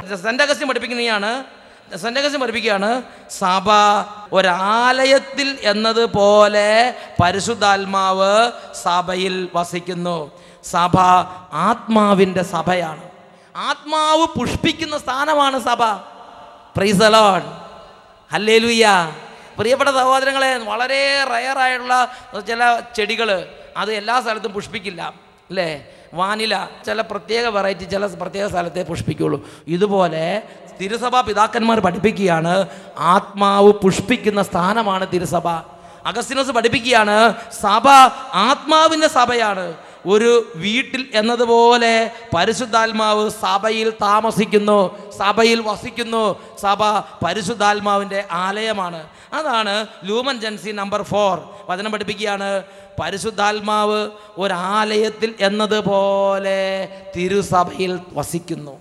Saint Augustine പഠിപ്പിക്കുന്നതാണ് saint Augustine പഠിപ്പിക്കുകയാണ് സഭ ഒരാലയത്തിൽ എന്നതുപോലെ പരിശുദ്ധാത്മാവ് സഭയിൽ വസിക്കുന്നു സഭ ആത്മാവിൻ്റെ സഭയാണ് ആത്മാവ് പുഷ്പിക്കുന്ന സ്ഥാനമാണ് സഭ പ്രൈസലോൺ ഹല്ലേലൂയ പ്രിയപ്പെട്ട സഹോദരങ്ങളെ വളരെ റയറായിട്ടുള്ള ചില ചെടികൾ അത് എല്ലാ സ്ഥലത്തും പുഷ്പിക്കില്ല അല്ലേ വാനില ചില പ്രത്യേക വെറൈറ്റി ചില പ്രത്യേക സ്ഥലത്തെ പുഷ്പിക്കുള്ളൂ ഇതുപോലെ തിരുസഭ പിതാക്കന്മാർ പഠിപ്പിക്കുകയാണ് ആത്മാവ് പുഷ്പിക്കുന്ന സ്ഥാനമാണ് തിരുസഭ അഗസ്റ്റിനോസ് പഠിപ്പിക്കുകയാണ് സഭ ആത്മാവിൻ്റെ സഭയാണ് ഒരു വീട്ടിൽ എന്നതുപോലെ പരിശുദ്ധാത്മാവ് സഭയിൽ താമസിക്കുന്നു സഭയിൽ വസിക്കുന്നു സഭ പരിശുദ്ധാത്മാവിൻ്റെ ആലയമാണ് അതാണ് ലൂമൻ ജൻസി നമ്പർ ഫോർ വചനം പഠിപ്പിക്കുകയാണ് പരിശുദ്ധാത്മാവ് ഒരാലയത്തിൽ എന്നതുപോലെ തിരുസഭയിൽ വസിക്കുന്നു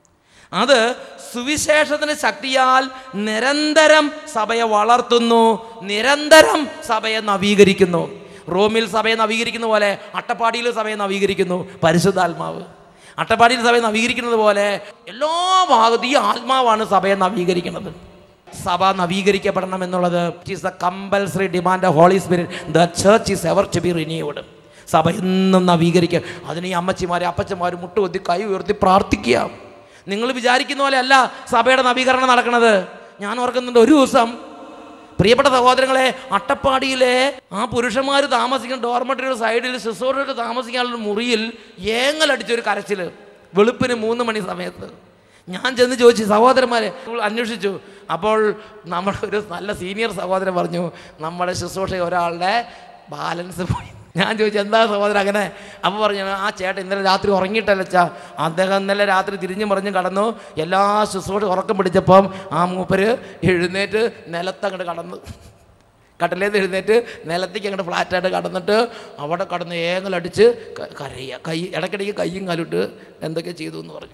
അത് സുവിശേഷത്തിന് ശക്തിയാൽ നിരന്തരം സഭയെ വളർത്തുന്നു നിരന്തരം സഭയെ നവീകരിക്കുന്നു റോമിൽ സഭയെ നവീകരിക്കുന്ന പോലെ അട്ടപ്പാടിയിൽ സഭയെ നവീകരിക്കുന്നു പരിശുദ്ധാത്മാവ് അട്ടപ്പാടിയിൽ സഭയെ നവീകരിക്കുന്നത് പോലെ എല്ലാ ഭാഗത്തും ഈ ആത്മാവാണ് സഭയെ നവീകരിക്കുന്നത് സഭ നവീകരിക്കപ്പെടണം എന്നുള്ളത് is the compulsory demand of holy spirit the church is ever to be renewed സഭ എന്നും നവീകരിക്കുക അതിന് ഈ അമ്മച്ചിമാരെ അപ്പച്ചന്മാർ മുട്ടുകൊത്തി കൈ ഉയർത്തി പ്രാർത്ഥിക്കുക നിങ്ങൾ വിചാരിക്കുന്ന പോലെ അല്ല സഭയുടെ നവീകരണം നടക്കുന്നത് ഞാൻ ഓർക്കുന്നുണ്ട് ഒരു ദിവസം പ്രിയപ്പെട്ട സഹോദരങ്ങളെ അട്ടപ്പാടിയിലെ ആ പുരുഷന്മാർ താമസിക്കുന്ന ഡോർമെറ്ററിയുടെ സൈഡിൽ ശുശ്രൂഷകർക്ക് താമസിക്കാനുള്ള മുറിയിൽ ഏങ്ങലടിച്ചൊരു കരച്ചിൽ വെളുപ്പിന് മൂന്ന് മണി സമയത്ത് ഞാൻ ചെന്ന് ചോദിച്ചു സഹോദരന്മാരെ അന്വേഷിച്ചു അപ്പോൾ നമ്മുടെ ഒരു നല്ല സീനിയർ സഹോദരൻ പറഞ്ഞു നമ്മുടെ ശുശ്രൂഷ ഒരാളുടെ ബാലൻസ് പോയി ഞാൻ ചോദിച്ചു എന്താ സഹോദരൻ അങ്ങനെ അപ്പോൾ പറഞ്ഞു ആ ചേട്ടൻ ഇന്നലെ രാത്രി ഉറങ്ങിയിട്ടല്ല അച്ഛാ അദ്ദേഹം ഇന്നലെ രാത്രി തിരിഞ്ഞു മറിഞ്ഞ് കടന്നു എല്ലാ ശുശ്രൂഷ ഉറക്കം പിടിച്ചപ്പം ആ മൂപ്പര് എഴുന്നേറ്റ് നിലത്തങ്ങോട്ട് കടന്നു കട്ടിലേന്ന് എഴുന്നേറ്റ് നിലത്തേക്ക് അങ്ങോട്ട് ഫ്ലാറ്റായിട്ട് കടന്നിട്ട് അവിടെ കടന്ന് ഏങ്ങലടിച്ച് ക- കരയുക കൈ ഇടയ്ക്കിടയ്ക്ക് കയ്യും കാലിട്ട് എന്തൊക്കെ ചെയ്തു എന്ന് പറഞ്ഞു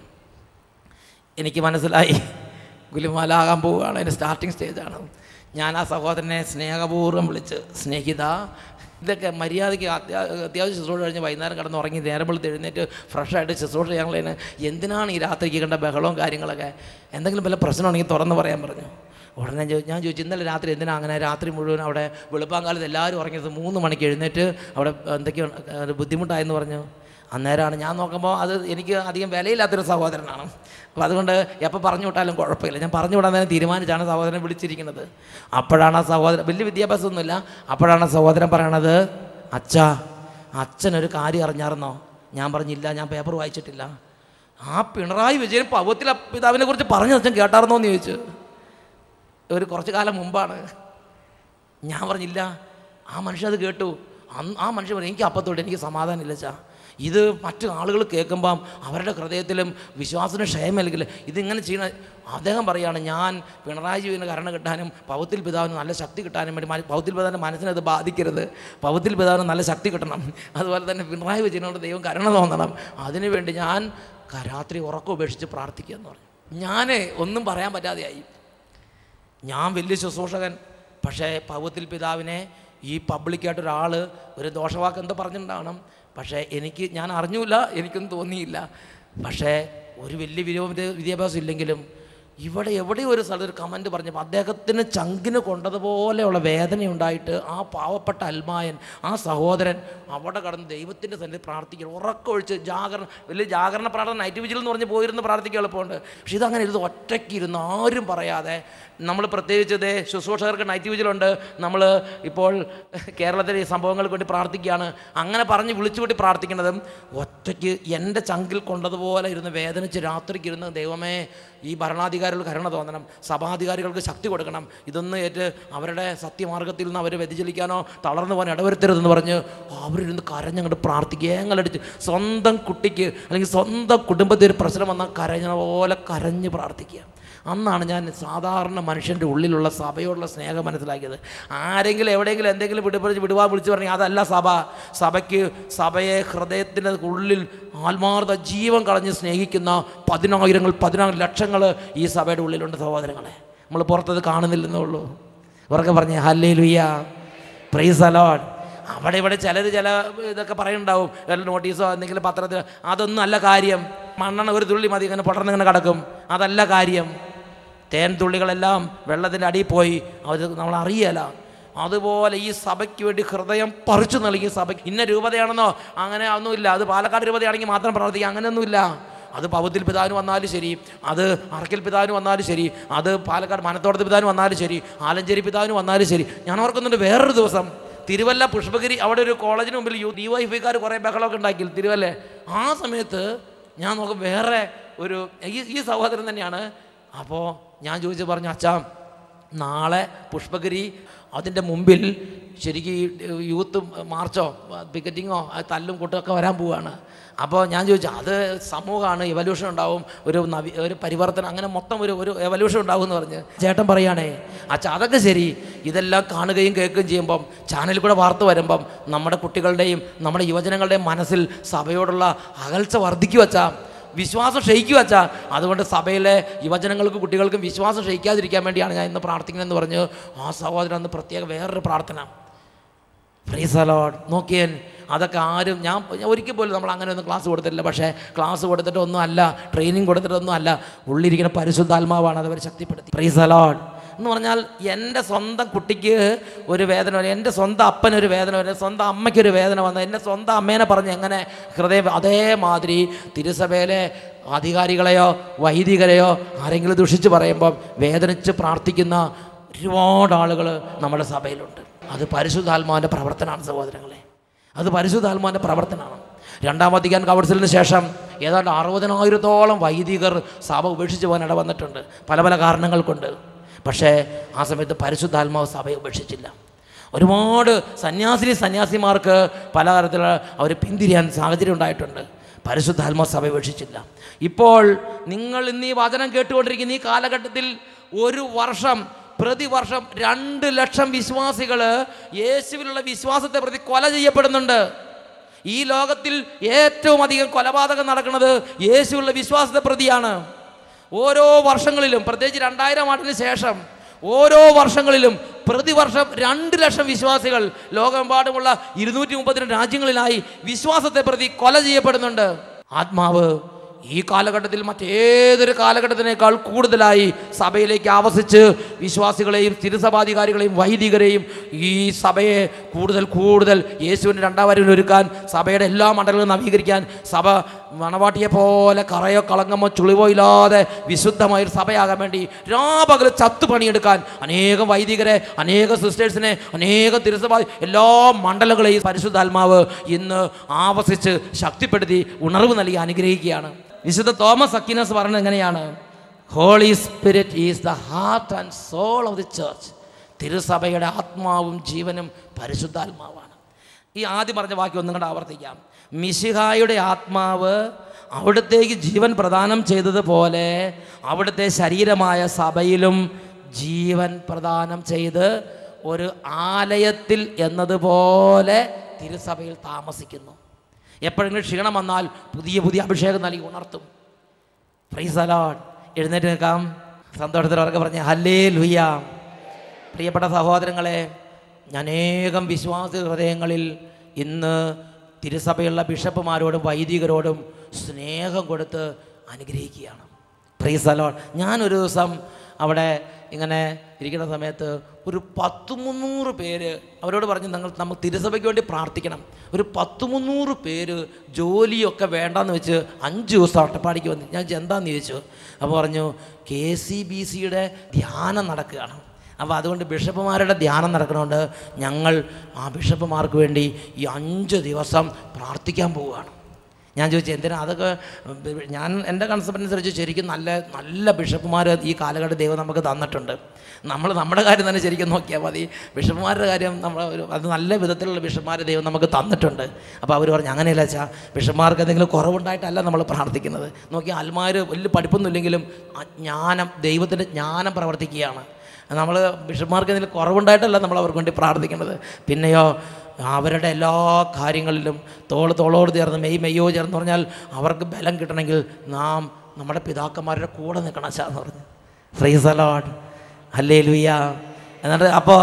എനിക്ക് മനസ്സിലായി ഗുലുമാലാകാൻ പോവുകയാണ് അതിൻ്റെ സ്റ്റാർട്ടിങ് സ്റ്റേജാണ് ഞാൻ ആ സഹോദരനെ സ്നേഹപൂർവ്വം വിളിച്ച് സ്നേഹിത ഇതൊക്കെ മര്യാദയ്ക്ക് അത്യാ അത്യാവശ്യം ശുശ്രൂഷ കഴിഞ്ഞ് വൈകുന്നേരം കിടന്ന് ഉറങ്ങി നേരം വെളുത്ത് എഴുന്നേറ്റ് ഫ്രഷായിട്ട് ശുശ്രൂഷ ചെയ്യാനുള്ളതിന് എന്തിനാണ് ഈ രാത്രിക്ക് കണ്ട ബഹളവും കാര്യങ്ങളൊക്കെ എന്തെങ്കിലും വല്ല പ്രശ്നമാണെങ്കിൽ തുറന്ന് പറയാൻ പറഞ്ഞു ഉടനെ ചോ- ഞാൻ ചോദിച്ചു ഇന്നലെ രാത്രി എന്തിനാ അങ്ങനെ രാത്രി മുഴുവൻ അവിടെ വെളുപ്പാങ്കാലത്ത് എല്ലാവരും ഉറങ്ങിയത് മൂന്ന് മണിക്ക് എഴുന്നേറ്റ് അവിടെ എന്തൊക്കെയോ ഏഹ്, ബുദ്ധിമുട്ടായെന്ന് പറഞ്ഞു അന്നേരമാണ് ഞാൻ നോക്കുമ്പോൾ അത് എനിക്ക് അധികം വിലയില്ലാത്തൊരു സഹോദരനാണ് അപ്പോൾ അതുകൊണ്ട് എപ്പോൾ പറഞ്ഞു വിട്ടാലും കുഴപ്പമില്ല ഞാൻ പറഞ്ഞു വിടാൻ തന്നെ തീരുമാനിച്ചാണ് സഹോദരനെ വിളിച്ചിരിക്കുന്നത് അപ്പോഴാണ് ആ സഹോദരൻ വലിയ വിദ്യാഭ്യാസമൊന്നുമില്ല അപ്പോഴാണ് ആ സഹോദരൻ പറയണത് അച്ഛാ അച്ഛനൊരു കാര്യം അറിഞ്ഞായിരുന്നോ ഞാൻ പറഞ്ഞില്ല ഞാൻ പേപ്പർ വായിച്ചിട്ടില്ല ആ പിണറായി വിജയൻ പവത്തിൽ പിതാവിനെ കുറിച്ച് പറഞ്ഞു അച്ഛൻ കേട്ടായിരുന്നോ എന്ന് ചോദിച്ചു ഒരു കുറച്ച് കാലം മുമ്പാണ് ഞാൻ പറഞ്ഞില്ല ആ മനുഷ്യൻ അത് കേട്ടു അന്ന് ആ മനുഷ്യൻ പറഞ്ഞു എനിക്ക് അപ്പത്തോട്ട് എനിക്ക് സമാധാനമില്ല ചാ ഇത് മറ്റു ആളുകൾ കേൾക്കുമ്പം അവരുടെ ഹൃദയത്തിലും വിശ്വാസത്തിന് ക്ഷയം നൽകില്ല ഇതിങ്ങനെ ചെയ്യണ അദ്ദേഹം പറയാണ് ഞാൻ പിണറായി വിജയന് കരണം കിട്ടാനും പൗത്തിൽ പിതാവിന് നല്ല ശക്തി കിട്ടാനും വേണ്ടി മന- പൗത്തിൽ പിതാവിൻ്റെ മനസ്സിനെ അത് ബാധിക്കരുത് പൗത്തിൽ പിതാവിന് നല്ല ശക്തി കിട്ടണം അതുപോലെ തന്നെ പിണറായി വിജയനോട് ദൈവം കരുണ തോന്നണം അതിനുവേണ്ടി ഞാൻ ക- രാത്രി ഉറക്കം ഉപേക്ഷിച്ച് പ്രാർത്ഥിക്കുക എന്ന് പറഞ്ഞു ഞാൻ ഒന്നും പറയാൻ പറ്റാതെയായി ഞാൻ വലിയ ശുശ്രൂഷകൻ പക്ഷേ പൗത്തിൽ പിതാവിനെ ഈ പബ്ലിക്കായിട്ട് ഒരാൾ ഒരു ദോഷവാക്ക് എന്തോ പറഞ്ഞിട്ടുണ്ടാവണം പക്ഷേ എനിക്ക് ഞാൻ അറിഞ്ഞൂല എനിക്കൊന്നും തോന്നിയില്ല പക്ഷേ ഒരു വലിയ വിദ്യാ വിദ്യാഭ്യാസം ഇല്ലെങ്കിലും ഇവിടെ എവിടെ ഒരു സ്ഥലത്ത് ഒരു കമൻറ്റ് പറഞ്ഞപ്പോൾ അദ്ദേഹത്തിന് ചങ്കിന് കൊണ്ടതുപോലെയുള്ള വേദനയുണ്ടായിട്ട് ആ പാവപ്പെട്ട അൽമായൻ ആ സഹോദരൻ അവിടെ കടന്ന് ദൈവത്തിൻ്റെ സന്നിധി പ്രാർത്ഥിക്കണം ഉറക്കമൊഴിച്ച് ജാഗരണം വലിയ ജാഗരണ പ്രാർത്ഥന നൈറ്റ് വിജിൽ എന്ന് പറഞ്ഞ് പോയിരുന്ന് പ്രാർത്ഥിക്കാൻ എളുപ്പമുണ്ട് പക്ഷെ ഇതങ്ങനെ ഇരുന്ന് ഒറ്റയ്ക്ക് ഇരുന്ന് ആരും പറയാതെ നമ്മൾ പ്രത്യേകിച്ച് ഇതേ ശുശ്രൂഷകർക്ക് നൈറ്റ് വിജിലുണ്ട് നമ്മൾ ഇപ്പോൾ കേരളത്തിലെ ഈ സംഭവങ്ങൾക്ക് വേണ്ടി പ്രാർത്ഥിക്കുകയാണ് അങ്ങനെ പറഞ്ഞ് വിളിച്ചു കൂട്ടി പ്രാർത്ഥിക്കുന്നതും ഒറ്റയ്ക്ക് എൻ്റെ ചങ്കിൽ കൊണ്ടതുപോലെ ഇരുന്ന് വേദനിച്ച് രാത്രിക്ക് ഇരുന്ന് ദൈവമേ ഈ ഭരണാധികാരികൾ കരുണ തോന്നണം സഭാധികാരികൾക്ക് ശക്തി കൊടുക്കണം ഇതൊന്ന് ഏറ്റ് അവരുടെ സത്യമാർഗത്തിൽ നിന്ന് അവർ വ്യതിചലിക്കാനോ തളർന്നു പോകാൻ ഇടവരുത്തരുതെന്ന് പറഞ്ഞ് അവരിരുന്ന് കരഞ്ഞങ്ങോട്ട് പ്രാർത്ഥിക്കുക ഏങ്ങലടിച്ച് സ്വന്തം കുട്ടിക്ക് അല്ലെങ്കിൽ സ്വന്തം കുടുംബത്തിൽ ഒരു പ്രശ്നം വന്നാൽ കരഞ്ഞ പോലെ കരഞ്ഞ് പ്രാർത്ഥിക്കുക അന്നാണ് ഞാൻ സാധാരണ മനുഷ്യൻ്റെ ഉള്ളിലുള്ള സഭയോടുള്ള സ്നേഹം മനസ്സിലാക്കിയത് ആരെങ്കിലും എവിടെയെങ്കിലും എന്തെങ്കിലും വിടുപറിച്ച് വിടുവാ വിളിച്ച് പറഞ്ഞാൽ അതല്ല സഭ സഭയ്ക്ക് സഭയെ ഹൃദയത്തിൻ്റെ ഉള്ളിൽ ആത്മാർത്ഥ ജീവൻ കളഞ്ഞ് സ്നേഹിക്കുന്ന പതിനായിരങ്ങൾ പതിനായിരം ലക്ഷങ്ങൾ ഈ സഭയുടെ ഉള്ളിലുണ്ട് സഹോദരങ്ങളെ നമ്മൾ പുറത്തത് കാണുന്നില്ലെന്നേ ഉള്ളൂ ഉറക്കെ പറഞ്ഞേ ഹല്ലേ ലുയ്യ പ്രൈസ് അലോഡ് അവിടെ ഇവിടെ ചിലർ ചില ഇതൊക്കെ പറയുന്നുണ്ടാവും വല്ല നോട്ടീസോ എന്തെങ്കിലും പത്രത്തിൽ അതൊന്നും അല്ല കാര്യം മണ്ണെണ്ണ ഒരു തുള്ളി മതി ഇങ്ങനെ പടർന്നിങ്ങനെ കിടക്കും അതല്ല കാര്യം തേൻ തുള്ളികളെല്ലാം വെള്ളത്തിൻ്റെ അടിയിൽ പോയി അത് നമ്മൾ അറിയല അതുപോലെ ഈ സഭയ്ക്ക് വേണ്ടി ഹൃദയം പറിച്ചു നൽകി സഭയ്ക്ക് ഇന്ന രൂപതയാണെന്നോ അങ്ങനെ ഒന്നുമില്ല അത് പാലക്കാട് രൂപതയാണെങ്കിൽ മാത്രം പ്രവർത്തിക്കുക അങ്ങനെയൊന്നുമില്ല അത് പൗത്തിൽ പിതാവിന് വന്നാലും ശരി അത് അറക്കൽ പിതാവിന് വന്നാലും ശരി അത് പാലക്കാട് മനത്തോടത്ത് പിതാവിന് വന്നാലും ശരി ആലഞ്ചേരി പിതാവിന് വന്നാലും ശരി ഞാൻ ഓർക്കുന്നുണ്ട് വേറൊരു ദിവസം തിരുവല്ല പുഷ്പഗിരി അവിടെ ഒരു കോളേജിന് മുമ്പിൽ യു ഡി വൈ ഫിക്കാർ കുറേ ബഹളമൊക്കെ ഉണ്ടാക്കി തിരുവല്ലേ ആ സമയത്ത് ഞാൻ നോക്കും വേറെ ഒരു ഈ ഈ സഹോദരൻ തന്നെയാണ് അപ്പോൾ ഞാൻ ചോദിച്ചു പറഞ്ഞു അച്ഛാ നാളെ പുഷ്പഗിരി അതിൻ്റെ മുമ്പിൽ ശരിക്കും ഈ യൂത്ത് മാർച്ചോ പിക്കറ്റിങ്ങോ തല്ലും കൂട്ടമൊക്കെ വരാൻ പോവുകയാണ് അപ്പോൾ ഞാൻ ചോദിച്ചു അത് സമൂഹമാണ് എവല്യൂഷൻ ഉണ്ടാവും ഒരു നവി ഒരു പരിവർത്തനം അങ്ങനെ മൊത്തം ഒരു ഒരു എവല്യൂഷൻ ഉണ്ടാവും എന്ന് പറഞ്ഞ് ചേട്ടൻ പറയുകയാണേ അച്ഛാ അതൊക്കെ ശരി ഇതെല്ലാം കാണുകയും കേൾക്കുകയും ചെയ്യുമ്പം ചാനലിൽ കൂടെ വാർത്ത വരുമ്പം നമ്മുടെ കുട്ടികളുടെയും നമ്മുടെ യുവജനങ്ങളുടെയും മനസ്സിൽ സഭയോടുള്ള അകൽച്ച വർദ്ധിക്കുക വച്ചാ വിശ്വാസം ക്ഷയിക്കുക വച്ചാ അതുകൊണ്ട് സഭയിലെ യുവജനങ്ങൾക്കും കുട്ടികൾക്കും വിശ്വാസം ക്ഷയിക്കാതിരിക്കാൻ വേണ്ടിയാണ് ഞാൻ ഇന്ന് പ്രാർത്ഥിക്കുന്നതെന്ന് പറഞ്ഞ് ആ സഹോദരൻ അന്ന് പ്രത്യേക വേറൊരു പ്രാർത്ഥന ഫ്രീസലോഡ് നോക്കിയൻ അതൊക്കെ ആരും ഞാൻ ഞാൻ ഒരിക്കൽ പോലും നമ്മൾ അങ്ങനെ ഒന്നും ക്ലാസ് കൊടുത്തിട്ടില്ല പക്ഷേ ക്ലാസ് കൊടുത്തിട്ടൊന്നും അല്ല ട്രെയിനിങ് കൊടുത്തിട്ടൊന്നും അല്ല ഉള്ളിരിക്കുന്ന പരിശുദ്ധാത്മാവാണ് അതവർ ശക്തിപ്പെടുത്തി ഫ്രീസലോഡ് എന്ന് പറഞ്ഞാൽ എൻ്റെ സ്വന്തം കുട്ടിക്ക് ഒരു വേദന വരും എൻ്റെ സ്വന്തം അപ്പനൊരു വേദന വരും എൻ്റെ സ്വന്തം അമ്മയ്ക്കൊരു വേദന വന്നു എൻ്റെ സ്വന്തം അമ്മേനെ പറഞ്ഞ് എങ്ങനെ ഹൃദയം അതേമാതിരി തിരുസഭയിലെ അധികാരികളെയോ വൈദികരെയോ ആരെങ്കിലും ദുഷിച്ച് പറയുമ്പം വേദനിച്ച് പ്രാർത്ഥിക്കുന്ന ഒരുപാട് ആളുകൾ നമ്മുടെ സഭയിലുണ്ട് അത് പരിശുദ്ധാത്മാവിൻ്റെ പ്രവർത്തനമാണ് സഹോദരങ്ങളെ അത് പരിശുദ്ധാത്മാവിൻ്റെ പ്രവർത്തനമാണ് രണ്ടാം വത്തിക്കാൻ കൗൺസിലിന് ശേഷം ഏതാണ്ട് അറുപതിനായിരത്തോളം വൈദികർ സഭ ഉപേക്ഷിച്ച് പോകാൻ ഇട വന്നിട്ടുണ്ട് പല പല കാരണങ്ങൾ കൊണ്ട് പക്ഷേ ആ സമയത്ത് പരിശുദ്ധാത്മാവ് സഭയെ ഉപേക്ഷിച്ചില്ല ഒരുപാട് സന്യാസിനി സന്യാസിമാർക്ക് പല തരത്തിലുള്ള അവർ പിന്തിരിയാൻ സാഹചര്യം ഉണ്ടായിട്ടുണ്ട് പരിശുദ്ധാത്മാ സഭ ഉപേക്ഷിച്ചില്ല ഇപ്പോൾ നിങ്ങൾ ഇന്ന് ഈ വചനം കേട്ടുകൊണ്ടിരിക്കുന്ന ഈ കാലഘട്ടത്തിൽ ഒരു വർഷം പ്രതിവർഷം രണ്ട് ലക്ഷം വിശ്വാസികൾ യേശുവിലുള്ള വിശ്വാസത്തെ പ്രതി കൊല ചെയ്യപ്പെടുന്നുണ്ട് ഈ ലോകത്തിൽ ഏറ്റവും അധികം കൊലപാതകം നടക്കുന്നത് യേശുവിലുള്ള വിശ്വാസത്തെ പ്രതിയാണ് ഓരോ വർഷങ്ങളിലും പ്രത്യേകിച്ച് രണ്ടായിരം ആണ്ടിന് ശേഷം ഓരോ വർഷങ്ങളിലും പ്രതിവർഷം രണ്ട് ലക്ഷം വിശ്വാസികൾ ലോകമെമ്പാടുമുള്ള ഇരുന്നൂറ്റി മുപ്പത്തിരണ്ട് രാജ്യങ്ങളിലായി വിശ്വാസത്തെ പ്രതി കൊല ചെയ്യപ്പെടുന്നുണ്ട് ആത്മാവ് ഈ കാലഘട്ടത്തിൽ മറ്റേതൊരു കാലഘട്ടത്തിനേക്കാൾ കൂടുതലായി സഭയിലേക്ക് ആവസിച്ച് വിശ്വാസികളെയും തിരുസഭാധികാരികളെയും വൈദികരെയും ഈ സഭയെ കൂടുതൽ കൂടുതൽ യേശുവിൻ്റെ രണ്ടാം വരവിൽ ഒരുക്കാൻ സഭയുടെ എല്ലാ മണ്ഡലങ്ങളും നവീകരിക്കാൻ സഭ മണവാട്ടിയെ പോലെ കറയോ കളങ്കമോ ചുളിവോ ഇല്ലാതെ വിശുദ്ധമായ ഒരു സഭയാകാൻ വേണ്ടി രാപകൽ ചത്തു പണിയെടുക്കാൻ അനേകം വൈദികരെ അനേകം സിസ്റ്റേഴ്സിനെ അനേകം തിരുസഭ എല്ലാ മണ്ഡലങ്ങളെയും പരിശുദ്ധാത്മാവ് ഇന്ന് ആവസിച്ച് ശക്തിപ്പെടുത്തി ഉണർവ് നൽകി അനുഗ്രഹിക്കുകയാണ് വിശുദ്ധ തോമസ് അക്കിനസ് പറയുന്നത് എങ്ങനെയാണ് holy spirit is the heart and soul of the church തിരുസഭയുടെ ആത്മാവും ജീവനും പരിശുദ്ധാത്മാവാണ് ഈ ആദ്യം പറഞ്ഞ വാക്യം ഒന്നും കൂടെ ആവർത്തിക്കാം മിശിഹായുടെ ആത്മാവ് അവിടത്തേക്ക് ജീവൻ പ്രദാനം ചെയ്തതുപോലെ അവിടുത്തെ ശരീരമായ സഭയിലും ജീവൻ പ്രദാനം ചെയ്ത് ഒരു ആലയത്തിൽ എന്നതുപോലെ തിരുസഭയിൽ താമസിക്കുന്നു എപ്പോഴെങ്കിലും ക്ഷീണം വന്നാൽ പുതിയ പുതിയ അഭിഷേകം നൽകി ഉണർത്തും പ്രൈസ് അലോഡ് എഴുന്നേറ്റ് നിൽക്കാം സന്തോഷത്തിൽ അവർക്ക് പറഞ്ഞ ഹല്ലേ ലുയ്യ പ്രിയപ്പെട്ട സഹോദരങ്ങളെ അനേകം വിശ്വാസ ഹൃദയങ്ങളിൽ ഇന്ന് തിരുസഭയുള്ള ബിഷപ്പുമാരോടും വൈദികരോടും സ്നേഹം കൊടുത്ത് അനുഗ്രഹിക്കുകയാണ് പ്രൈസ് അലോഡ് ഞാനൊരു ദിവസം അവിടെ ഇങ്ങനെ ഇരിക്കുന്ന സമയത്ത് ഒരു പത്ത് മുന്നൂറ് പേര് അവരോട് പറഞ്ഞു നിങ്ങൾ നമുക്ക് തിരുസഭയ്ക്ക് വേണ്ടി പ്രാർത്ഥിക്കണം ഒരു പത്ത് മുന്നൂറ് പേര് ജോലിയൊക്കെ വേണ്ടാന്ന് വെച്ച് അഞ്ച് ദിവസം അട്ടപ്പാടിക്ക് വന്നു ഞാൻ ചോദിച്ചു, എന്താന്ന് ചോദിച്ചു അപ്പോൾ പറഞ്ഞു കെ സി ബി സിയുടെ ധ്യാനം നടക്കുകയാണ് അപ്പോൾ അതുകൊണ്ട് ബിഷപ്പുമാരുടെ ധ്യാനം നടക്കണോണ്ട് ഞങ്ങൾ ആ ബിഷപ്പുമാർക്ക് വേണ്ടി ഈ അഞ്ച് ദിവസം പ്രാർത്ഥിക്കാൻ പോവുകയാണ് ഞാൻ ചോദിച്ചു എന്തിനാ അതൊക്കെ ഞാൻ എൻ്റെ കൺസെപ്റ്റ് അനുസരിച്ച് ശരിക്കും നല്ല നല്ല ബിഷപ്പുമാർ ഈ കാലഘട്ട ദൈവം നമുക്ക് തന്നിട്ടുണ്ട് നമ്മൾ നമ്മുടെ കാര്യം തന്നെ ശരിക്കും നോക്കിയാൽ മതി ബിഷപ്പുമാരുടെ കാര്യം നമ്മൾ ഒരു അത് നല്ല വിധത്തിലുള്ള ബിഷപ്പുമാരെ ദൈവം നമുക്ക് തന്നിട്ടുണ്ട് അപ്പോൾ അവർ പറഞ്ഞു അങ്ങനെയല്ല വെച്ചാൽ ബിഷപ്പുമാർക്ക് എന്തെങ്കിലും കുറവുണ്ടായിട്ടല്ല നമ്മൾ പ്രാർത്ഥിക്കുന്നത് നോക്കി അൽമാർ വലിയ പഠിപ്പൊന്നുമില്ലെങ്കിലും ആ ജ്ഞാനം ദൈവത്തിൻ്റെ ജ്ഞാനം പ്രവർത്തിക്കുകയാണ് നമ്മൾ ബിഷപ്പുമാർക്ക് എന്തെങ്കിലും കുറവുണ്ടായിട്ടല്ല നമ്മൾ അവർക്ക് വേണ്ടി പ്രാർത്ഥിക്കേണ്ടത് പിന്നെയോ അവരുടെ എല്ലാ കാര്യങ്ങളിലും തോൾ തോളോട് ചേർന്ന് മെയ് മെയ്യോ ചേർന്ന് പറഞ്ഞാൽ അവർക്ക് ബലം കിട്ടണമെങ്കിൽ നാം നമ്മുടെ പിതാക്കന്മാരുടെ കൂടെ നിൽക്കണം ചാ എന്ന് പറഞ്ഞു ഫ്രീസ് അലോഡ് അല്ലേ ലുയ്യ എന്നിട്ട് അപ്പോൾ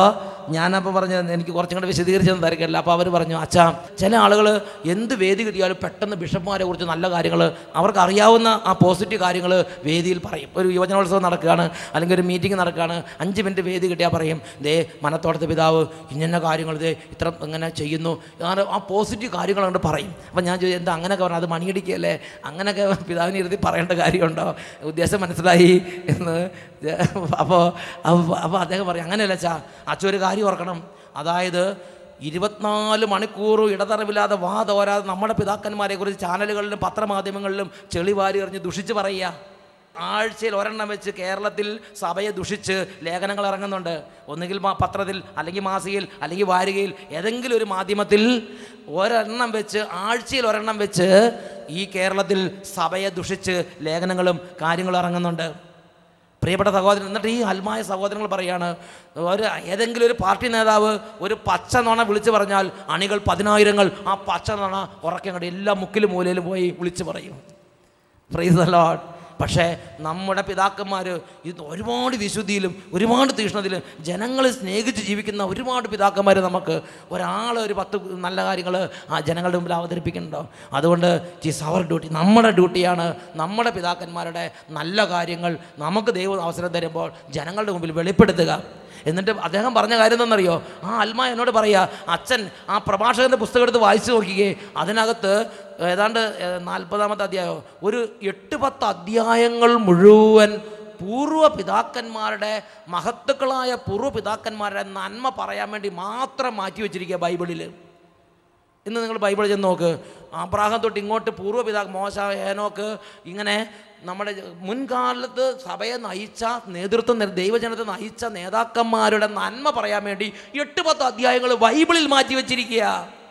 ഞാനപ്പോൾ പറഞ്ഞു എനിക്ക് കുറച്ചും കൂടെ വിശദീകരിച്ചൊന്നും തിരക്കില്ല അപ്പോൾ അവർ പറഞ്ഞു അച്ഛാ ചില ആളുകൾ എന്ത് വേദി കിട്ടിയാലും പെട്ടെന്ന് ബിഷപ്പ്മാരെ കുറിച്ച് നല്ല കാര്യങ്ങൾ അവർക്ക് അറിയാവുന്ന ആ പോസിറ്റീവ് കാര്യങ്ങൾ വേദിയിൽ പറയും ഒരു യുവജനോത്സവം നടക്കുകയാണ് അല്ലെങ്കിൽ ഒരു മീറ്റിംഗ് നടക്കുകയാണ് അഞ്ച് മിനിറ്റ് വേദി കിട്ടിയാൽ പറയും ദേ മനത്തോടത്തെ പിതാവ് ഇന്ന കാര്യങ്ങൾ ദേ ഇത്ര ഇങ്ങനെ ചെയ്യുന്നു അങ്ങനെ ആ പോസിറ്റീവ് കാര്യങ്ങൾ കൊണ്ട് പറയും അപ്പം ഞാൻ ചോദിച്ചു എന്താ അങ്ങനെയൊക്കെ പറഞ്ഞു അത് മണിയടിക്കല്ലേ അങ്ങനെയൊക്കെ പിതാവിനെ ഇരുത്തി പറയേണ്ട കാര്യമുണ്ടോ ഉദ്ദേശം മനസ്സിലായി എന്ന് അപ്പോൾ അപ്പോൾ അദ്ദേഹം പറയും അങ്ങനെയല്ല ചാ അച്ഛൻ ഒരു കാര്യം ഓർക്കണം അതായത് ഇരുപത്തിനാല് മണിക്കൂർ ഇടതറവില്ലാതെ വാ തോരാതെ നമ്മുടെ പിതാക്കന്മാരെ കുറിച്ച് ചാനലുകളിലും പത്രമാധ്യമങ്ങളിലും ചെളി വാരി എറിഞ്ഞ് ദുഷിച്ച് പറയുക ആഴ്ചയിൽ ഒരെണ്ണം വെച്ച് കേരളത്തിൽ സഭയെ ദുഷിച്ച് ലേഖനങ്ങൾ ഇറങ്ങുന്നുണ്ട് ഒന്നുകിൽ മാ- പത്രത്തിൽ അല്ലെങ്കിൽ മാസികയിൽ അല്ലെങ്കിൽ വാരികയിൽ ഏതെങ്കിലും ഒരു മാധ്യമത്തിൽ ഒരെണ്ണം വെച്ച് ആഴ്ചയിൽ ഒരെണ്ണം വെച്ച് ഈ കേരളത്തിൽ സഭയെ ദുഷിച്ച് ലേഖനങ്ങളും കാര്യങ്ങളും ഇറങ്ങുന്നുണ്ട് പ്രിയപ്പെട്ട സഹോദരൻ എന്നിട്ട് ഈ അൽമായ സഹോദരങ്ങൾ പറയാണ് ഒരു ഏതെങ്കിലും ഒരു പാർട്ടി നേതാവ് ഒരു പച്ച നുണ വിളിച്ചു പറഞ്ഞാൽ അണികൾ പതിനായിരങ്ങൾ ആ പച്ച നുണ ഉറക്കെ അങ്ങോട്ട് എല്ലാ മുക്കിലും മൂലയിലും പോയി വിളിച്ചു പറയും പ്രൈസ് ദ ലോഡ് പക്ഷേ നമ്മുടെ പിതാക്കന്മാർ ഇത് ഒരുപാട് വിശുദ്ധിയിലും ഒരുപാട് തീഷ്ണതയിലും ജനങ്ങളെ സ്നേഹിച്ച് ജീവിക്കുന്ന ഒരുപാട് പിതാക്കന്മാർ നമുക്ക് ഒരാൾ ഒരു പത്ത് നല്ല കാര്യങ്ങൾ ആ ജനങ്ങളുടെ മുമ്പിൽ അവതരിപ്പിക്കുന്നുണ്ടോ അതുകൊണ്ട് ഇറ്റ്സ് അവർ ഡ്യൂട്ടി നമ്മുടെ ഡ്യൂട്ടിയാണ് നമ്മുടെ പിതാക്കന്മാരുടെ നല്ല കാര്യങ്ങൾ നമുക്ക് ദൈവം അവസരം തരുമ്പോൾ ജനങ്ങളുടെ മുമ്പിൽ വെളിപ്പെടുത്തുക എന്നിട്ട് അദ്ദേഹം പറഞ്ഞ കാര്യം എന്താണെന്നറിയോ ആ അൽമ എന്നോട് പറയുക അച്ഛൻ ആ പ്രഭാഷകൻ്റെ പുസ്തകം എടുത്ത് വായിച്ചു നോക്കിക്കേ അതിനകത്ത് ഏതാണ്ട് ഏഹ്, നാൽപ്പതാമത്തെ അധ്യായം ഒരു എട്ട് പത്ത് അധ്യായങ്ങൾ മുഴുവൻ പൂർവ്വ പിതാക്കന്മാരുടെ മഹത്തുക്കളായ പൂർവ്വ പിതാക്കന്മാരുടെ നന്മ പറയാൻ വേണ്ടി മാത്രം മാറ്റി വെച്ചിരിക്കുക ബൈബിളിൽ ഇന്ന് നിങ്ങൾ ബൈബിൾ ചെന്ന് നോക്ക് അബ്രാഹം തൊട്ട് ഇങ്ങോട്ട് പൂർവ്വ പിതാ മോശ ഏനോക്ക് ഇങ്ങനെ നമ്മുടെ മുൻകാലത്ത് സഭയെ നയിച്ച നേതൃത്വം നൽ- ദൈവജനത്തെ നയിച്ച നേതാക്കന്മാരുടെ നന്മ പറയാൻ വേണ്ടി എട്ട് പത്ത് അധ്യായങ്ങൾ ബൈബിളിൽ മാറ്റി വെച്ചിരിക്കുക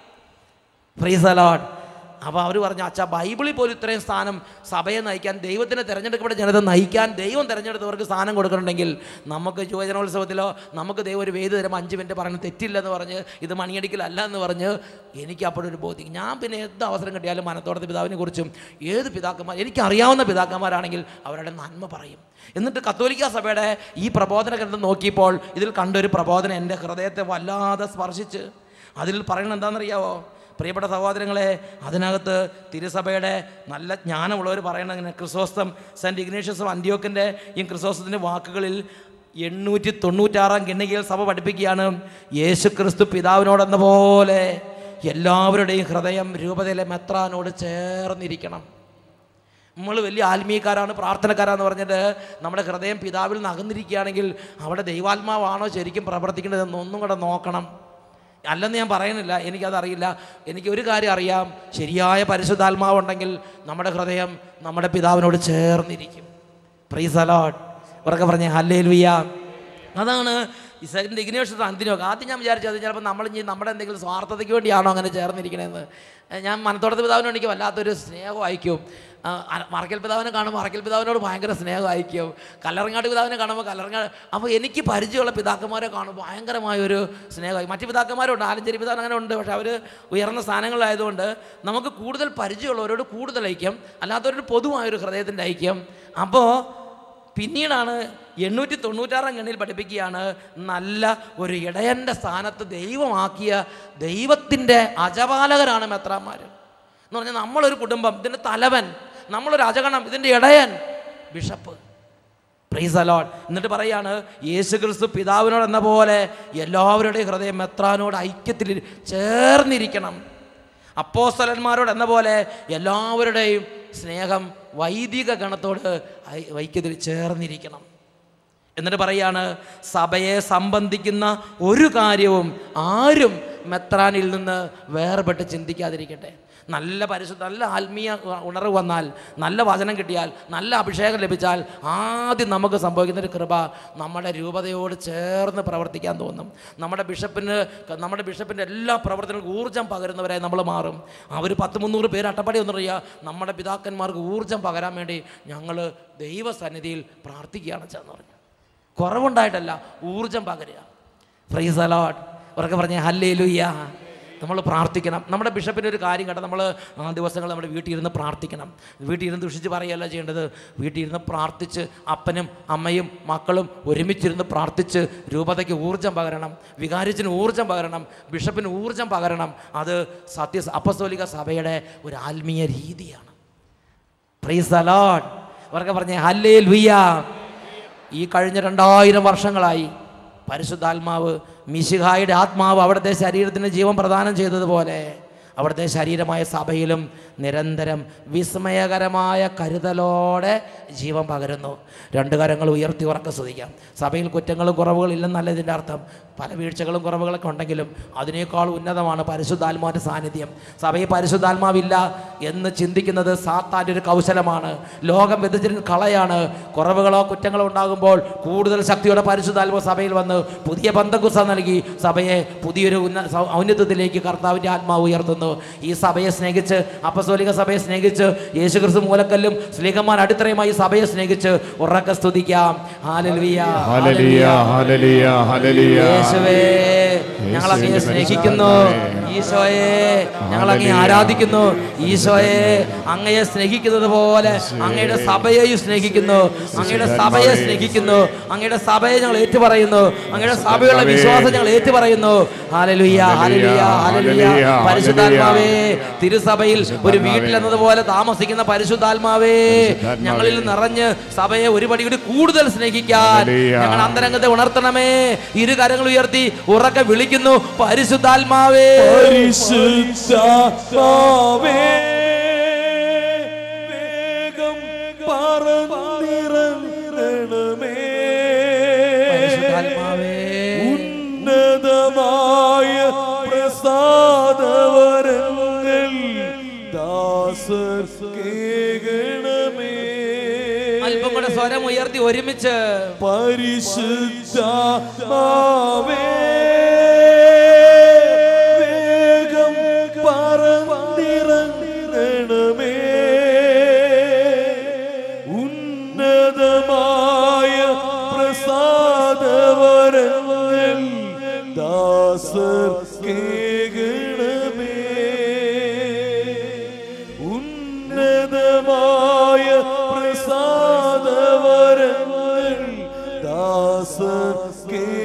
ഫ്രീസ് അലോട്ട് അപ്പോൾ അവർ പറഞ്ഞു അച്ഛാ ബൈബിളിൽ പോലും ഇത്രയും സ്ഥാനം സഭയെ നയിക്കാൻ ദൈവത്തിന് തിരഞ്ഞെടുക്കപ്പെട്ട ജനത നയിക്കാൻ ദൈവം തിരഞ്ഞെടുത്തവർക്ക് സ്ഥാനം കൊടുക്കണമെങ്കിൽ നമുക്ക് യുവജനോത്സവത്തിലോ നമുക്ക് ദൈവം ഒരു വേദി തരുമ്പോൾ അഞ്ച് മിനിറ്റ് പറഞ്ഞ് തെറ്റില്ലെന്ന് പറഞ്ഞ് ഇത് മണിയടിക്കലല്ല എന്ന് പറഞ്ഞ് എനിക്ക് അപ്പോഴൊരു ബോധ്യം ഞാൻ പിന്നെ എന്ത് അവസരം കിട്ടിയാലും മനത്തോടത്തെ പിതാവിനെ കുറിച്ചും ഏത് പിതാക്കന്മാർ എനിക്കറിയാവുന്ന പിതാക്കന്മാരാണെങ്കിൽ അവരുടെ നന്മ പറയും എന്നിട്ട് കത്തോലിക്ക സഭയുടെ ഈ പ്രബോധന ഗ്രന്ഥം നോക്കിയപ്പോൾ ഇതിൽ കണ്ടൊരു പ്രബോധനം എൻ്റെ ഹൃദയത്തെ വല്ലാതെ സ്പർശിച്ച് അതിൽ പറയണത് എന്താണെന്നറിയാവോ പ്രിയപ്പെട്ട സഹോദരങ്ങളെ അതിനകത്ത് തിരുസഭയുടെ നല്ല ജ്ഞാനമുള്ളവർ പറയണത് ഇങ്ങനെ ക്രിസോസ്തം സെൻറ്റ് ഇഗ്നേഷ്യസ് ഓഫ് അന്ത്യോക്കിൻ്റെ ഈ ക്രിസോസ്തത്തിൻ്റെ വാക്കുകളിൽ എണ്ണൂറ്റി തൊണ്ണൂറ്റാറാം ഗണ്ണികയിൽ സഭ പഠിപ്പിക്കുകയാണ് യേശു ക്രിസ്തു പിതാവിനോടെന്ന പോലെ എല്ലാവരുടെയും ഹൃദയം രൂപതയിലെ മെത്രാനോട് ചേർന്നിരിക്കണം നമ്മൾ വലിയ ആത്മീയക്കാരാണ് പ്രാർത്ഥനക്കാരാന്ന് പറഞ്ഞിട്ട് നമ്മുടെ ഹൃദയം പിതാവിൽ നിന്ന് അകന്നിരിക്കുകയാണെങ്കിൽ അവിടെ ദൈവാത്മാവാണോ ശരിക്കും പ്രവർത്തിക്കേണ്ടതെന്ന് ഒന്നും കൂടെ നോക്കണം അല്ലെന്ന് ഞാൻ പറയുന്നില്ല എനിക്കതറിയില്ല എനിക്ക് ഒരു കാര്യം അറിയാം ശരിയായ പരിശുദ്ധാത്മാവുണ്ടെങ്കിൽ നമ്മുടെ ഹൃദയം നമ്മുടെ പിതാവിനോട് ചേർന്നിരിക്കും പ്രീസ് അലോട്ട് ഉറക്കെ പറഞ്ഞേ ഹല്ലേ ലുയ്യ അതാണ് ഈ സെക്കൻഡ് ഇഗ്നേഷൻ അന്തിനൊക്കെ ആദ്യം ഞാൻ വിചാരിച്ചത് ചിലപ്പോൾ നമ്മൾ ഇനി നമ്മുടെ എന്തെങ്കിലും സ്വാർത്ഥതയ്ക്ക് വേണ്ടിയാണോ അങ്ങനെ ചേർന്നിരിക്കണതെന്ന് ഏ, ഞാൻ മനത്തോടത്ത് പിതാവിനോട് എനിക്ക് വല്ലാത്തൊരു സ്നേഹം അയക്കും ആ, അര- മറക്കൽ പിതാവിനെ കാണുമ്പോൾ മറക്കൽ പിതാവിനോട് ഭയങ്കര സ്നേഹം അയക്കും കല്ലറങ്ങാട് പിതാവിനെ കാണുമ്പോൾ കല്ലറങ്ങാട് അപ്പോൾ എനിക്ക് പരിചയമുള്ള പിതാക്കന്മാരെ കാണുമ്പോൾ ഭയങ്കരമായ ഒരു സ്നേഹമായി മറ്റ് പിതാക്കന്മാരുണ്ട് ആലഞ്ചേരി പിതാവ് അങ്ങനെ ഉണ്ട് പക്ഷേ അവർ ഉയർന്ന സ്ഥാനങ്ങളിലായതുകൊണ്ട് നമുക്ക് കൂടുതൽ പരിചയമുള്ളവരോട് കൂടുതൽ ഐക്യം അല്ലാത്തവരോട് പൊതുവായൊരു ഹൃദയത്തിൻ്റെ ഐക്യം അപ്പോൾ പിന്നീടാണ് എണ്ണൂറ്റി തൊണ്ണൂറ്റാറാം ഗണ്ണിൽ പഠിപ്പിക്കുകയാണ് നല്ല ഒരു ഇടയൻ്റെ സ്ഥാനത്ത് ദൈവമാക്കിയ ദൈവത്തിൻ്റെ അജപാലകരാണ് മെത്രാന്മാർ എന്ന് പറഞ്ഞാൽ നമ്മളൊരു കുടുംബം ഇതിൻ്റെ തലവൻ നമ്മളൊരു അജഗണം ഇതിൻ്റെ ഇടയൻ ബിഷപ്പ് പ്രൈസ് അലോട്ട് എന്നിട്ട് പറയാണ് യേശു ക്രിസ്തു പിതാവിനോട് എന്ന പോലെ എല്ലാവരുടെയും ഹൃദയം മെത്രാനോട് ഐക്യത്തിൽ ചേർന്നിരിക്കണം അപ്പോസ്തലന്മാരോട് എന്ന പോലെ എല്ലാവരുടെയും സ്നേഹം വൈദിക ഗണത്തോട് ഐ- ഐക്യത്തിൽ ചേർന്നിരിക്കണം എന്നിട്ട് പറയാണ് സഭയെ സംബന്ധിക്കുന്ന ഒരു കാര്യവും ആരും മെത്രാനിൽ നിന്ന് വേർപെട്ട് ചിന്തിക്കാതിരിക്കട്ടെ നല്ല പരിശുദ്ധ നല്ല ആത്മീയ ഉണർവ് വന്നാൽ നല്ല വചനം കിട്ടിയാൽ നല്ല അഭിഷേകം ലഭിച്ചാൽ ആദ്യം നമുക്ക് സംഭവിക്കുന്ന ഒരു കൃപ നമ്മുടെ രൂപതയോട് ചേർന്ന് പ്രവർത്തിക്കാൻ തോന്നും നമ്മുടെ ബിഷപ്പിന് നമ്മുടെ ബിഷപ്പിൻ്റെ എല്ലാ പ്രവർത്തനങ്ങൾക്കും ഊർജ്ജം പകരുന്നവരായി നമ്മൾ മാറും അവർ പത്ത് മുന്നൂറ് പേര് അട്ടപ്പടി ഒന്നറിയുക നമ്മുടെ പിതാക്കന്മാർക്ക് ഊർജ്ജം പകരാൻ വേണ്ടി ഞങ്ങൾ ദൈവസന്നിധിയിൽ പ്രാർത്ഥിക്കുകയാണ് ചെന്ന് പറഞ്ഞു കുറവുണ്ടായിട്ടല്ല ഊർജം പകരുക ഫ്രൈസ് അലോട്ട് ഉറക്കെ പറഞ്ഞേ ഹല്ലേ ലുയ്യ നമ്മൾ പ്രാർത്ഥിക്കണം നമ്മുടെ ബിഷപ്പിൻ്റെ ഒരു കാര്യം കേട്ടോ നമ്മൾ ആ ദിവസങ്ങൾ നമ്മുടെ വീട്ടിൽ ഇരുന്ന് പ്രാർത്ഥിക്കണം വീട്ടിൽ ഇരുന്ന് ദുഷിച്ച് പറയുകയല്ല ചെയ്യേണ്ടത് വീട്ടിൽ ഇരുന്ന് പ്രാർത്ഥിച്ച് അപ്പനും അമ്മയും മക്കളും ഒരുമിച്ചിരുന്ന് പ്രാർത്ഥിച്ച് രൂപതയ്ക്ക് ഊർജം പകരണം വികാരിച്ചിന് ഊർജം പകരണം ബിഷപ്പിന് ഊർജം പകരണം അത് സത്യ അപ്പസ്തോലിക സഭയുടെ ഒരു ആത്മീയ രീതിയാണ് പ്രൈസ് അലോഡ് അവർക്ക് പറഞ്ഞേ ഹല്ലേ ലുയ്യ ഈ കഴിഞ്ഞ രണ്ടായിരം വർഷങ്ങളായി പരിശുദ്ധാത്മാവ് മിശിഹായുടെ ആത്മാവ് അവിടുത്തെ ശരീരത്തിന് ജീവൻ പ്രദാനം ചെയ്തതുപോലെ അവിടുത്തെ ശരീരമായ സഭയിലും നിരന്തരം വിസ്മയകരമായ കരുതലോടെ ജീവൻ പകരുന്നു രണ്ട് കരങ്ങൾ ഉയർത്തി ഉറക്കെ സ്തുതിക്കാം സഭയിൽ കുറ്റങ്ങളും കുറവുകളും ഇല്ലെന്നല്ല ഇതിൻ്റെ അർത്ഥം പല വീഴ്ചകളും കുറവുകളൊക്കെ ഉണ്ടെങ്കിലും അതിനേക്കാൾ ഉന്നതമാണ് പരിശുദ്ധാത്മാവിൻ്റെ സാന്നിധ്യം സഭയിൽ പരിശുദ്ധാത്മാവില്ല എന്ന് ചിന്തിക്കുന്നത് സാത്താൻ്റെ ഒരു കൗശലമാണ് ലോകം വിഭജിച്ചിരുന്ന കളയാണ് കുറവുകളോ കുറ്റങ്ങളോ ഉണ്ടാകുമ്പോൾ കൂടുതൽ ശക്തിയോടെ പരിശുദ്ധാത്മാവ് സഭയിൽ വന്ന് പുതിയ ബന്ധക്കുസ നൽകി സഭയെ പുതിയൊരു ഉന്ന സൗ- ഔന്നത്യത്തിലേക്ക് കർത്താവിൻ്റെ ആത്മാവ് ഉയർത്തുന്നു ഈ സഭയെ സ്നേഹിച്ച് അപ്പസോലിക സഭയെ സ്നേഹിച്ച് യേശുക്രിസ്തു മൂലക്കല്ലും സ്ലീഹന്മാർ അടിത്തറയുമായി ഈ സഭയെ സ്നേഹിച്ച് ഉറക്കെ സ്തുതിക്കാം ഹാലലുയ ഹല്ലേലൂയ ഹല്ലേലൂയ ഹല്ലേലൂയ യേശുവേ ഞങ്ങൾ അങ്ങയെ സ്നേഹിക്കുന്നു ഈശോയെ ഞങ്ങൾ അങ്ങയെ ആരാധിക്കുന്നു ഈശോയെ അങ്ങയെ സ്നേഹിക്കുന്നത് പോലെ അങ്ങയുടെ സഭയെയും സ്നേഹിക്കുന്നു അങ്ങയുടെ സഭയെ സ്നേഹിക്കുന്നു അങ്ങയുടെ സഭയെ ഞങ്ങൾ ഏറ്റുപറയുന്നു അങ്ങയുടെ സഭയുടെ വിശ്വാസം ഞങ്ങൾ ഏറ്റുപറയുന്നു ഹാലലുയ്യ ഹാലലുയ്യ ഹാലലുയ്യ പരിശുദ്ധാത്മാവേ തിരുസഭയിൽ ഒരു വീട്ടിലെന്നതുപോലെ താമസിക്കുന്ന പരിശുദ്ധാത്മാവേ ഞങ്ങളിൽ നിറഞ്ഞ് സഭയെ ഒരു പടി കൂടി കൂടുതൽ സ്നേഹിക്കാൻ ഹല്ലേലൂയ. ഞങ്ങൾ അന്തരംഗത്തെ ഉണർത്തണമേ ഇരു കരങ്ങൾ ഉയർത്തി ഉറക്കെ വിളിക്കുന്നു പരിശുദ്ധാത്മാവേ പരിശുദ്ധാത്മാവേ വേഗം പറന്നിറങ്ങണമേ പരിശുദ്ധാത്മാവേ ഉന്നതമായ പ്രസാദവരങ്ങൾ ദാസർ കേകണമേ അല്പം കൂടെ സ്വരം ഉയർത്തി ഒരുമിച്ച് പരിശുദ്ധാത്മാവേ വേഗം പറന്നിറങ്ങണമേ ഉന്നതമായ പ്രസാദവരങ്ങൾ ദാസർ കേകണമേ ഉന്നതമായ പ്രസാദവരങ്ങൾ ദാസർ കേകണമേ